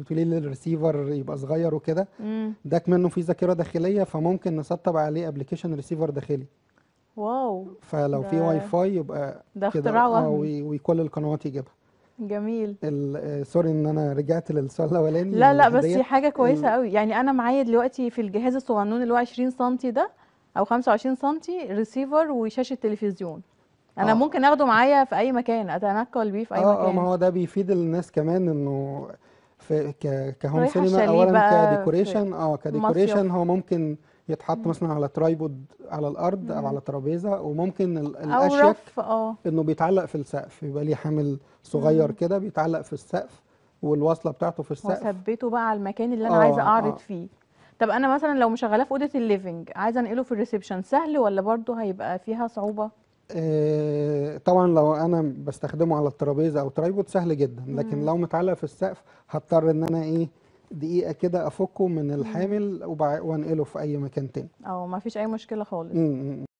بتقولي لي الريسيفر يبقى صغير وكده امم ده منه فيه ذاكره داخليه فممكن نسطب عليه ابلكيشن ريسيفر داخلي واو فلو في ده- واي فاي يبقى ده كده اختراع اه وهمي وي- وكل القنوات يجيبها جميل ال- آه، سوري ان انا رجعت للسؤال الاولاني لا لا بس ديت دي حاجة كويسة ال- قوي يعني انا معايا دلوقتي في الجهاز الصغنون اللي هو 20 سنتي ده او 25 سنتي ريسيفر وشاشة تلفزيون انا اه ممكن اخده معايا في اي مكان اتنقل بيه في اي اه اه ما مكان هو ده بيفيد الناس كمان انه في ك كهوم رايحة سينما الشاليه اولا بقى في كديكوريشن اه كديكوريشن مصيف هو ممكن يتحط مم. مثلا على ترايبود على الارض او مم. على ترابيزه وممكن ال- او الاشيك رف اه انه بيتعلق في السقف يبقى ليه حامل صغير مم. كده بيتعلق في السقف والوصله بتاعته في السقف واثبته بقى على المكان اللي انا عايزة اه اعرض اه فيه طب انا مثلا لو مشغلاه في اوضة الليفينج عايزة انقله في الريسبشن سهل ولا برضو هيبقى فيها صعوبة آه، طبعا لو انا بستخدمه على الترابيزه او ترايبود سهل جدا لكن مم. لو متعلق في السقف هضطر ان انا ايه دقيقه كده افكه من مم. الحامل وبع- وانقله في اي مكان تاني او ما فيش اي مشكلة خالص مم.